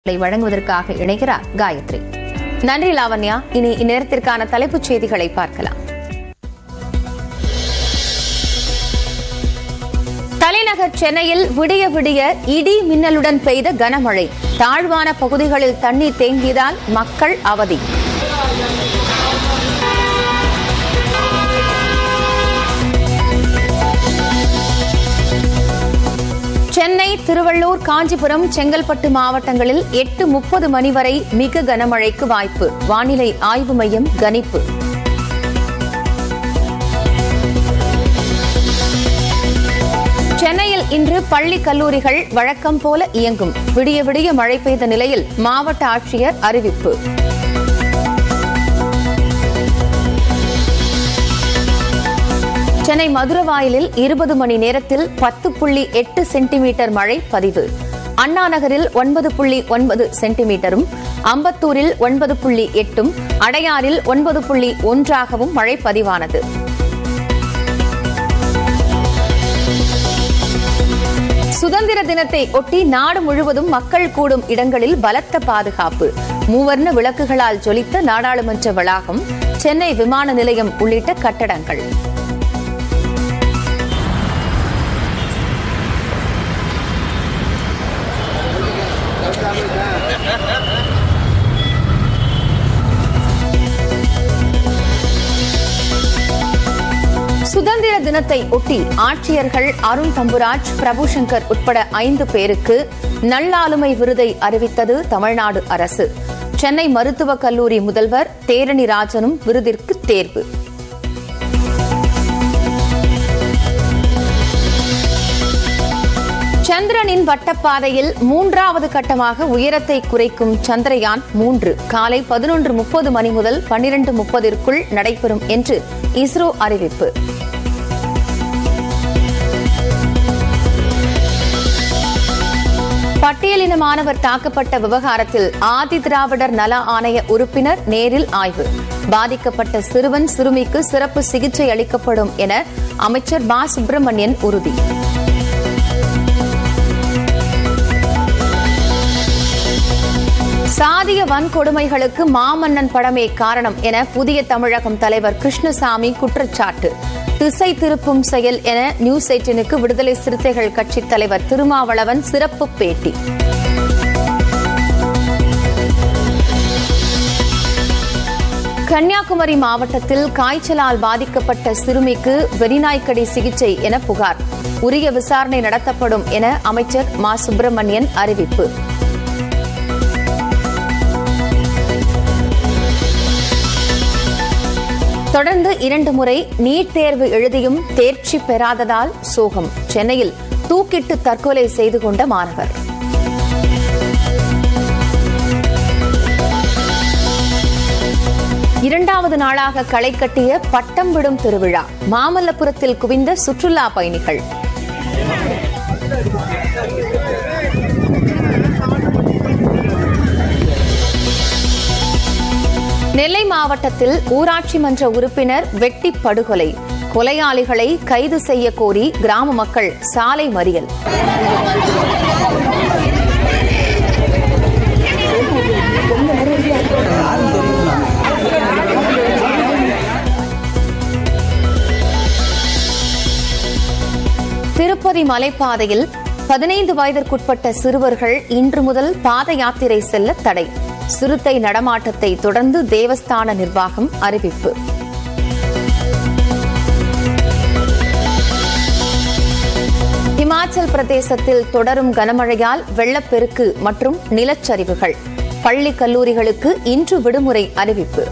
வழங்குவதற்காக இணைகிறார் காயத்ரி நன்றி லாவண்யா இனி இந்நேரத்திற்கான தலைப்புச் செய்திகளை பார்க்கலாம் தலைநகர் சென்னையில் விடிய விடிய இடி மின்னலுடன் பெய்த கனமழை தாழ்வான பகுதிகளில் தண்ணீர் தேங்கியதால் மக்கள் அவதி சென்னை திருவள்ளூர் காஞ்சிபுரம் செங்கல்பட்டு மாவட்டங்களில் எட்டு முப்பது மணி வரை மிக கனமழைக்கு வாய்ப்பு வானிலை ஆய்வு மையம் கணிப்பு சென்னையில் இன்று பள்ளி கல்லூரிகள் வழக்கம் போல இயங்கும் விடிய விடிய மழை பெய்த நிலையில் மாவட்ட ஆட்சியர் அறிவிப்பு சென்னை மதுரவாயலில் இருபது மணி நேரத்தில் பத்து புள்ளி எட்டு சென்டிமீட்டர் மழை பதிவு அண்ணா நகரில் ஒன்பது புள்ளி ஒன்பது சென்டிமீட்டரும் அம்பத்தூரில் ஒன்பது புள்ளி எட்டும் அடையாறில் ஒன்பது புள்ளி ஒன்றாகவும் மழை பதிவானது சுதந்திர தினத்தை ஒட்டி நாடு முழுவதும் மக்கள் கூடும் இடங்களில் பலத்த பாதுகாப்பு மூவர்ண விளக்குகளால் ஜொலித்த நாடாளுமன்ற வளாகம் சென்னை விமான நிலையம் உள்ளிட்ட கட்டடங்கள் சுதந்திர தினத்தை ஒட்டி ஆட்சியர்கள் அருண் தம்புராஜ் பிரபுசங்கர் உட்பட ஐந்து பேருக்கு நல்லாளுமை விருதை அறிவித்தது தமிழ்நாடு அரசு சென்னை மருத்துவக் கல்லூரி முதல்வர் தேரணி ராஜனும் விருதிற்கு தேர்வு சந்திரனின் வட்டப்பாதையில் மூன்றாவது கட்டமாக உயரத்தை குறைக்கும் சந்திரயான் மூன்று காலை பதினொன்று முப்பது மணி முதல் பன்னிரண்டு முப்பதிற்குள் நடைபெறும் என்று இஸ்ரோ அறிவிப்பு பட்டியலின மாணவர் தாக்கப்பட்ட விவகாரத்தில் ஆதி திராவிடர் நல ஆணைய உறுப்பினர் நேரில் ஆய்வு பாதிக்கப்பட்ட சிறுவன் சிறுமிக்கு சிறப்பு சிகிச்சை அளிக்கப்படும் என அமைச்சர் மா சுப்பிரமணியன் உறுதி சாதிய வன்கொடுமைகளுக்கு மாமன்னன் படமே காரணம் என புதிய தமிழகம் தலைவர் கிருஷ்ணசாமி குற்றச்சாட்டு திசை திருப்பும் செயல் என நியூஸ் எயிட்டினுக்கு விடுதலை சிறுத்தைகள் கட்சித் தலைவர் திருமாவளவன் சிறப்பு பேட்டி கன்னியாகுமரி மாவட்டத்தில் காய்ச்சலால் பாதிக்கப்பட்ட சிறுமிக்கு வெறிநாய்க்கடி சிகிச்சை என புகார் உரிய விசாரணை நடத்தப்படும் என அமைச்சர் மா சுப்பிரமணியன் அறிவிப்பு தொடர்ந்து இரண்டு முறை நீட் தேர்வு எழுதியும் தேர்ச்சி பெறாததால் சோகம் சென்னையில் தூக்கிட்டு தற்கொலை செய்து கொண்ட மாணவர் இரண்டாவது நாளாக களை கட்டிய பட்டம் விடும் திருவிழா மாமல்லபுரத்தில் குவிந்த சுற்றுலா பயணிகள் நெல்லை மாவட்டத்தில் ஊராட்சி மன்ற உறுப்பினர் வெட்டி படுகொலை கொலையாளிகளை கைது செய்ய கோரி கிராம மக்கள் சாலை மறியல் திருப்பதி மலைப்பாதையில் பதினைந்து வயதிற்குட்பட்ட சிறுவர்கள் இன்று முதல் பாத யாத்திரை செல்ல தடை சிறுத்தை நடமாட்டத்தை தொடர்ந்து தேவஸ்தான நிர்வாகம் அறிவிப்பு இமாச்சல் பிரதேசத்தில் தொடரும் கனமழையால் வெள்ளப்பெருக்கு மற்றும் நிலச்சரிவுகள் பள்ளி கல்லூரிகளுக்கு இன்று விடுமுறை அறிவிப்பு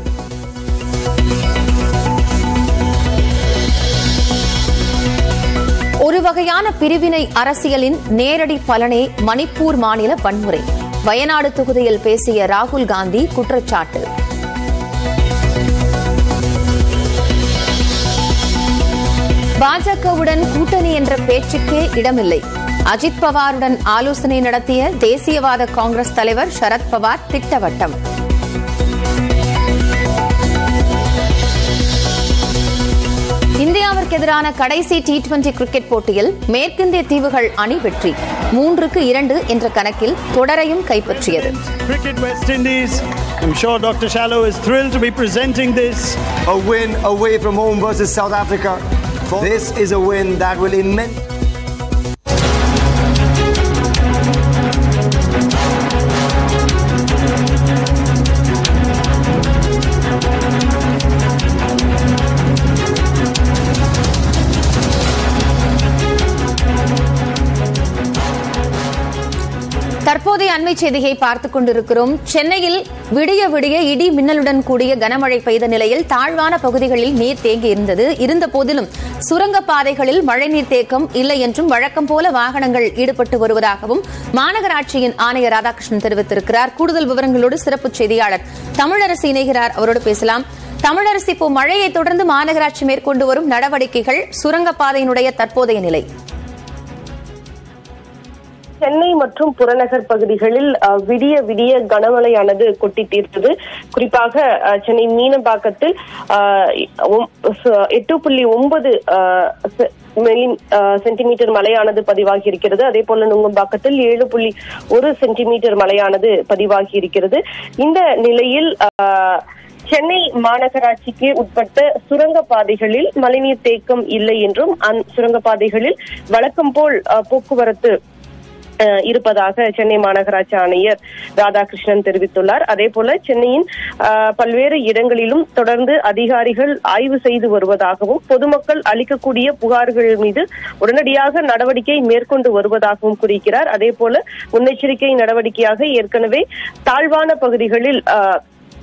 ஒரு வகையான பிரிவினை அரசியலின் நேரடி பலனே மணிப்பூர் மாநில வன்முறை வயநாடு தொகுதியில் பேசிய ராகுல் காந்தி குற்றச்சாட்டு பாஜகவுடன் கூட்டணி என்ற பேச்சுக்கே இடமில்லை அஜித் பவாருடன் ஆலோசனை நடத்திய தேசியவாத காங்கிரஸ் தலைவர் சரத் பவார் திட்டவட்டம் இந்தியாவிற்கு எதிரான கடைசி டி டுவெண்டி கிரிக்கெட் போட்டியில் மேற்கிந்திய தீவுகள் அணி வெற்றி மூன்றுக்கு இரண்டு என்ற கணக்கில் தொடரையும் கைப்பற்றியது Cricket West Indies. I'm sure Dr. Shallow is thrilled to be presenting this. A win away from home versus South Africa. This is a win that will immensely. தற்போதைய அண்மை செய்தியை பார்த்துக் கொண்டிருக்கிறோம் சென்னையில் விடிய விடிய இடி மின்னலுடன் கூடிய கனமழை பெய்த நிலையில் தாழ்வான பகுதிகளில் நீர் தேங்கி இருந்தது இருந்த போதிலும் சுரங்க பாதைகளில் மழைநீர் தேக்கம் இல்லை என்றும் வழக்கம் போல வாகனங்கள் ஈடுபட்டு வருவதாகவும் மாநகராட்சியின் ஆணையர் ராதாகிருஷ்ணன் தெரிவித்திருக்கிறார் கூடுதல் விவரங்களோடு சிறப்பு செய்தியாளர் தமிழரசு இணைகிறார் அவரோடு பேசலாம் தமிழரசு இப்போ மழையை தொடர்ந்து மாநகராட்சி மேற்கொண்டு வரும் நடவடிக்கைகள் சுரங்கப்பாதையினுடைய தற்போதைய நிலை சென்னை மற்றும் புறநகர் பகுதிகளில் அஹ், விடிய விடிய கனமழையானது கொட்டி தீர்த்தது குறிப்பாக அஹ், சென்னை மீனம்பாக்கத்தில் அஹ், ஒம்- ச- எட்டு புள்ளி ஒன்பது அஹ், செ- மில்லி அஹ், சென்டிமீட்டர் மழையானது பதிவாகி இருக்கிறது அதே போல நுங்கம்பாக்கத்தில் ஏழு புள்ளி ஒரு சென்டிமீட்டர் மழையானது பதிவாகி இருக்கிறது இந்த நிலையில் அஹ், சென்னை மாநகராட்சிக்கு உட்பட்ட சுரங்கப்பாதைகளில் மழைநீர் தேக்கம் இல்லை என்றும் அந்த சுரங்கப்பாதைகளில் வழக்கம் போல் அஹ், போக்குவரத்து அஹ் இருப்பதாக சென்னை மாநகராட்சி ஆணையர் ராதாகிருஷ்ணன் தெரிவித்துள்ளார் அதே போல சென்னையின் அஹ், பல்வேறு இடங்களிலும் தொடர்ந்து அதிகாரிகள் ஆய்வு செய்து வருவதாகவும் பொதுமக்கள் அளிக்கக்கூடிய புகார்கள் மீது உடனடியாக நடவடிக்கை மேற்கொண்டு வருவதாகவும் கூறியிருக்கிறார் அதே போல முன்னெச்சரிக்கை நடவடிக்கையாக ஏற்கனவே தாழ்வான பகுதிகளில் அஹ்,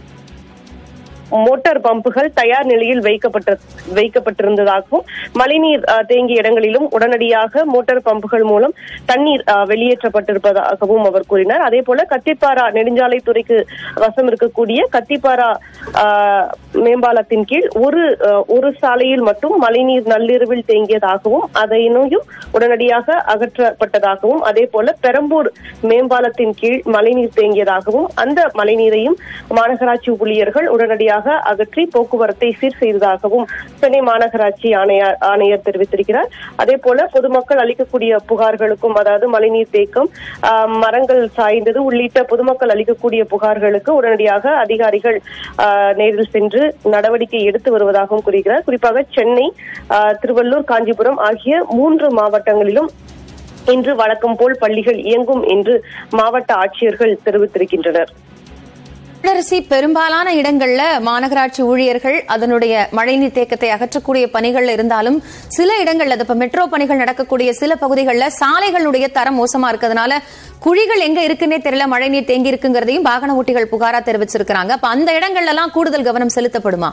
மோட்டார் பம்புகள் தயார் நிலையில் வைக்கப்பட்ட வைக்கப்பட்டிருந்ததாகவும் மழைநீர் அஹ், தேங்கிய இடங்களிலும் உடனடியாக மோட்டார் பம்புகள் மூலம் தண்ணீர் அஹ், வெளியேற்றப்பட்டிருப்பதாகவும் அவர் கூறினார் அதே போல கத்திப்பாரா நெடுஞ்சாலைத்துறைக்கு வசம் இருக்கக்கூடிய கத்திப்பாரா அஹ், மேம்பாலத்தின் கீழ் ஒரு அஹ், ஒரு சாலையில் மட்டும் மழைநீர் நள்ளிரவில் தேங்கியதாகவும் அதனையும் உடனடியாக அகற்றப்பட்டதாகவும் அதே போல பெரம்பூர் மேம்பாலத்தின் கீழ் மழைநீர் தேங்கியதாகவும் அந்த மழைநீரையும் மாநகராட்சி ஊழியர்கள் உடனடியாக அகற்றி போக்குவரத்தை சீர் செய்ததாகவும் சென்னை மாநகராட்சி ஆணையர் ஆணையர் தெரிவித்திருக்கிறார் அதே போல பொதுமக்கள் அளிக்கக்கூடிய புகார்களுக்கும் அதாவது மழைநீர் தேக்கம் ஆஹ், மரங்கள் சாய்ந்தது உள்ளிட்ட பொதுமக்கள் அளிக்கக்கூடிய புகார்களுக்கு உடனடியாக அதிகாரிகள் ஆஹ், நேரில் சென்று நடவடிக்கை எடுத்து வருவதாகவும் கூறுகிறார் குறிப்பாக சென்னை ஆஹ், திருவள்ளூர் காஞ்சிபுரம் ஆகிய மூன்று மாவட்டங்களிலும் இன்று வழக்கம் போல் பள்ளிகள் இயங்கும் என்று மாவட்ட ஆட்சியர்கள் தெரிவித்திருக்கின்றனர் தமிழரசி பெரும்பாலான இடங்கள்ல மாநகராட்சி ஊழியர்கள் அதனுடைய மழைநீர் தேக்கத்தை அகற்றக்கூடிய பணிகள் இருந்தாலும் சில இடங்கள்ல அது இப்ப மெட்ரோ பணிகள் நடக்கக்கூடிய சில பகுதிகளில் சாலைகளுடைய தரம் மோசமா இருக்கிறதுனால குழிகள் எங்க இருக்குன்னே தெரியல மழைநீர் தேங்கி இருக்குங்கிறதையும் வாகன ஓட்டிகள் புகாரா தெரிவிச்சிருக்கிறாங்க அப்ப அந்த இடங்கள்ல எல்லாம் கூடுதல் கவனம் செலுத்தப்படுமா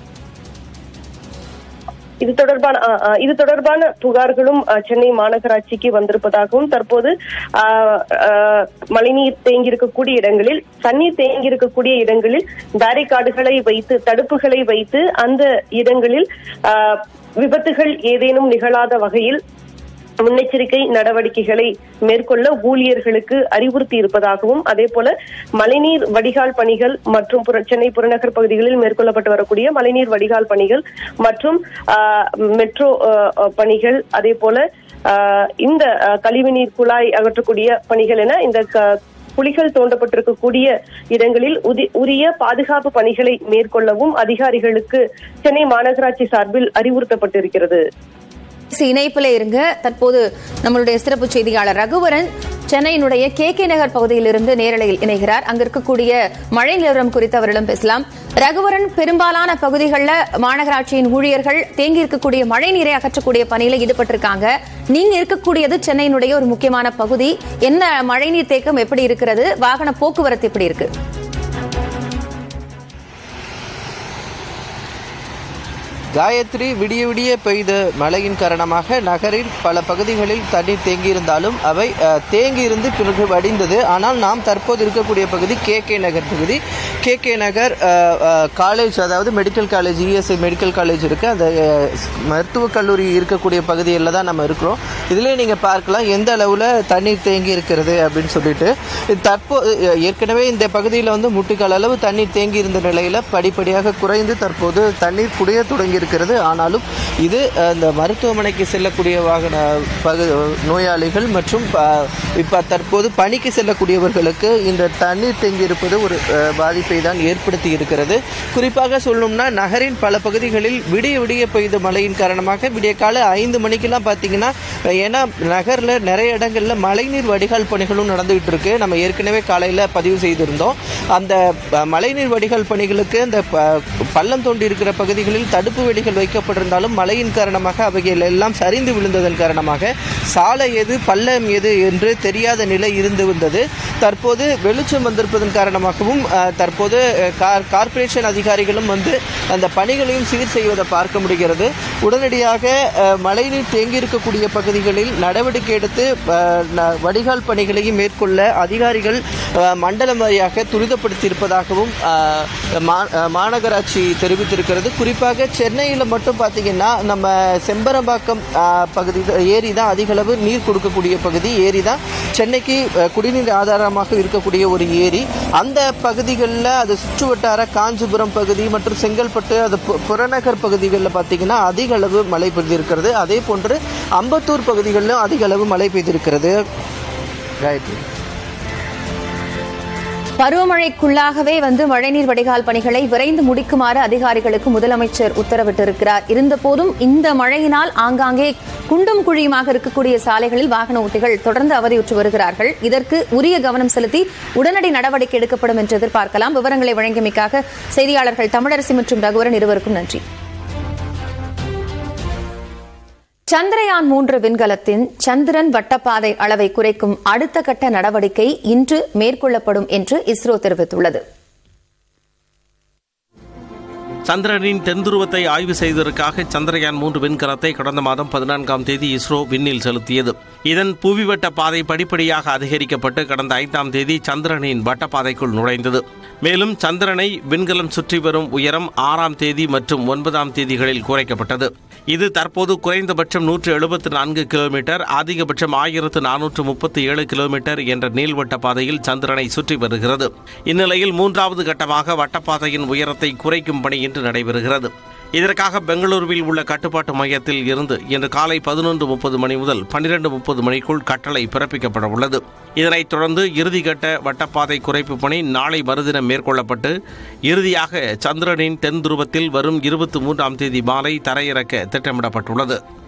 இது தொடர்பான ஆ, ஆ, இது தொடர்பான புகார்களும் ஆ, சென்னை மாநகராட்சிக்கு வந்திருப்பதாகவும் தற்போது ஆ, ஆ, மழைநீர் தேங்கியிருக்கக்கூடிய இடங்களில் தண்ணீர் தேங்கியிருக்கக்கூடிய இடங்களில் பேரிகார்டுகளை வைத்து தடுப்புகளை வைத்து அந்த இடங்களில் ஆ, விபத்துகள் ஏதேனும் நிகழாத வகையில் முன்னெச்சரிக்கை நடவடிக்கைகளை மேற்கொள்ள ஊழியர்களுக்கு அறிவுறுத்தி இருப்பதாகவும் அதே போல மழைநீர் வடிகால் பணிகள் மற்றும் புற- சென்னை புறநகர் பகுதிகளில் மேற்கொள்ளப்பட்டு வரக்கூடிய மழைநீர் வடிகால் பணிகள் மற்றும் ஆஹ், மெட்ரோ ஆஹ், ஆஹ், பணிகள் அதே போல ஆஹ், இந்த ஆஹ், கழிவுநீர் குழாய் அகற்றக்கூடிய பணிகள் என இந்த க- குழிகள் தோண்டப்பட்டிருக்கக்கூடிய இடங்களில் உதி- உரிய பாதுகாப்பு பணிகளை மேற்கொள்ளவும் அதிகாரிகளுக்கு சென்னை மாநகராட்சி சார்பில் அறிவுறுத்தப்பட்டிருக்கிறது இணைப்பில் இருங்க தற்போது நம்மளுடைய சிறப்பு செய்தியாளர் ரகுவரன் சென்னையினுடைய கே கே நகர் பகுதியிலிருந்து நேரலையில் இணைகிறார் அங்க இருக்கக்கூடிய மழை நிலவரம் குறித்து அவரிடம் பேசலாம் ரகுவரன் பெரும்பாலான பகுதிகளில் மாநகராட்சியின் ஊழியர்கள் தேங்கி இருக்கக்கூடிய மழை நீரை அகற்றக்கூடிய பணியில ஈடுபட்டிருக்காங்க நீங்க இருக்கக்கூடியது சென்னையினுடைய ஒரு முக்கியமான பகுதி என்ன மழைநீர் தேக்கம் எப்படி இருக்கிறது வாகன போக்குவரத்து எப்படி இருக்கு காயத்ரி விடிய விடிய பெய்த மழையின் காரணமாக நகரில் பல பகுதிகளில் தண்ணீர் தேங்கியிருந்தாலும் அவை அஹ், தேங்கியிருந்து பிறகு வடிந்தது ஆனால் நாம் தற்போது இருக்கக்கூடிய பகுதி கே கே நகர் பகுதி கே கே நகர் காலேஜ் அதாவது medical college ESI medical college இருக்குது அந்த அஹ், மருத்துவக் கல்லூரி இருக்கக்கூடிய பகுதியில் தான் நம்ம இருக்கிறோம் இதிலே நீங்கள் பார்க்கலாம் எந்த அளவில் தண்ணீர் தேங்கி இருக்கிறது அப்படின்னு சொல்லிட்டு தற்போ அஹ், ஏற்கனவே இந்த பகுதியில் வந்து முட்டுக்கால் அளவு தண்ணீர் தேங்கி இருந்த நிலையில் படிப்படியாக குறைந்து தற்போது தண்ணீர் குறைய தொடங்கி இருக்கிறது ஆனாலும் இது அஹ், இந்த மருத்துவமனைக்கு செல்லக்கூடிய வாகன பகு நோயாளிகள் மற்றும் இப்போ தற்போது பணிக்கு செல்லக்கூடியவர்களுக்கு இந்த தண்ணீர் தேங்கி இருப்பது ஒரு அஹ், பாதிப்பை தான் ஏற்படுத்தி இருக்கிறது குறிப்பாக சொல்லணும்னா நகரின் பல பகுதிகளில் விடிய விடிய பெய்த மழையின் காரணமாக விடிய கால ஐந்து மணிக்கெல்லாம் பார்த்தீங்கன்னா அஹ், ஏன்னா நகரில் நிறைய இடங்களில் மழைநீர் வடிகால் பணிகளும் நடந்துகிட்டு இருக்கு நம்ம ஏற்கனவே காலையில் பதிவு செய்திருந்தோம் அந்த அஹ், மழைநீர் வடிகால் பணிகளுக்கு அந்த ப- பள்ளம் தோண்டி இருக்கிற பகுதிகளில் தடுப்பு வேலிகள் வைக்கப்பட்டிருந்தாலும் மழையின் காரணமாக அவைகள் எல்லாம் சரிந்து விழுந்ததன் காரணமாக சாலை எது பள்ளம் எது என்று தெரியாத நிலை இருந்து வந்தது தற்போது வெளிச்சம் வந்திருப்பதன் காரணமாகவும் அஹ், தற்போது அஹ், கார் கார்ப்பரேஷன் அதிகாரிகளும் வந்து அந்த பணிகளையும் சீர் செய்வதை பார்க்க முடிகிறது உடனடியாக அஹ், மழைநீர் தேங்கி இருக்கக்கூடிய பகுதிகளில் நடவடிக்கை எடுத்து அஹ், ந- வடிகால் பணிகளையும் மேற்கொள்ள அதிகாரிகள் அஹ், மண்டலம் வாரியாக துரிதப்படுத்தியிருப்பதாகவும் அஹ், மா- அஹ், மாநகராட்சி தெரிவித்திருக்கிறது குறிப்பாக சென்னையில் மட்டும் பார்த்தீங்கன்னா நம்ம செம்பரம்பாக்கம் அஹ், பகுதி ஏரி தான் அதிக அளவு நீர் கொடுக்கக்கூடிய பகுதி ஏரி தான் சென்னைக்கு அஹ், குடிநீர் ஆதாரமாக இருக்கக்கூடிய ஒரு ஏரி அந்த பகுதிகளில் அது சுற்றுவட்டார காஞ்சிபுரம் பகுதி மற்றும் செங்கல்பட்டு அது பு- புறநகர் பகுதிகளில் பார்த்தீங்கன்னா அதிக அளவு மழை பெய்திருக்கிறது அதே போன்று அம்பத்தூர் பகுதிகளிலும் அதிக அளவு மழை பெய்திருக்கிறது காயத்ரி பருவமழைக்குள்ளாகவே வந்து மழைநீர் வடிகால் பணிகளை விரைந்து முடிக்குமாறு அதிகாரிகளுக்கு முதலமைச்சர் உத்தரவிட்டிருக்கிறார் இருந்தபோதும் இந்த மழையினால் ஆங்காங்கே குண்டும் குழியுமாக இருக்கக்கூடிய சாலைகளில் வாகன ஓட்டிகள் தொடர்ந்து அவதியுற்று வருகிறார்கள் இதற்கு உரிய கவனம் செலுத்தி உடனடி நடவடிக்கை எடுக்கப்படும் என்று எதிர்பார்க்கலாம் விவரங்களை வழங்கியமைக்காக செய்தியாளர்கள் தமிழரசி மற்றும் ரகுவரன் இருவருக்கும் நன்றி சந்திரயான் மூன்று விண்கலத்தின் சந்திரன் வட்டப்பாதை அளவை குறைக்கும் அடுத்த கட்ட நடவடிக்கை இன்று மேற்கொள்ளப்படும் என்று இஸ்ரோ தெரிவித்துள்ளது சந்திரனின் தென்துருவத்தை ஆய்வு செய்வதற்காக சந்திரயான் மூன்று விண்கலத்தை கடந்த மாதம் பதினான்காம் தேதி இஸ்ரோ விண்ணில் செலுத்தியது இதன் புவிவட்ட பாதை படிப்படியாக அதிகரிக்கப்பட்டு கடந்த ஐந்தாம் தேதி சந்திரனின் வட்டப்பாதைக்குள் நுழைந்தது மேலும் சந்திரனை விண்கலம் சுற்றி வரும் உயரம் ஆறாம் தேதி மற்றும் ஒன்பதாம் தேதிகளில் குறைக்கப்பட்டது இது தற்போது குறைந்தபட்சம் நூற்று எழுபத்து நான்கு கிலோமீட்டர் அதிகபட்சம் ஆயிரத்து நானூற்று முப்பத்தி ஏழு கிலோமீட்டர் என்ற நீள்வட்ட பாதையில் சந்திரனை சுற்றி வருகிறது இந்நிலையில் மூன்றாவது கட்டமாக வட்டப்பாதையின் உயரத்தை குறைக்கும் பணி இன்று நடைபெறுகிறது இதற்காக பெங்களூருவில் உள்ள கட்டுப்பாட்டு மையத்தில் இருந்து இன்று காலை பதினொன்று முப்பது மணி முதல் பன்னிரண்டு முப்பது மணிக்குள் கட்டளை பிறப்பிக்கப்பட உள்ளது இதனைத் தொடர்ந்து இறுதிக்கட்ட வட்டப்பாதை குறைப்பு பணி நாளை மறுதினம் மேற்கொள்ளப்பட்டு இறுதியாக சந்திரனின் தென் துருவத்தில் வரும் இருபத்தி மூன்றாம் தேதி மாலை தரையிறக்க திட்டமிடப்பட்டுள்ளது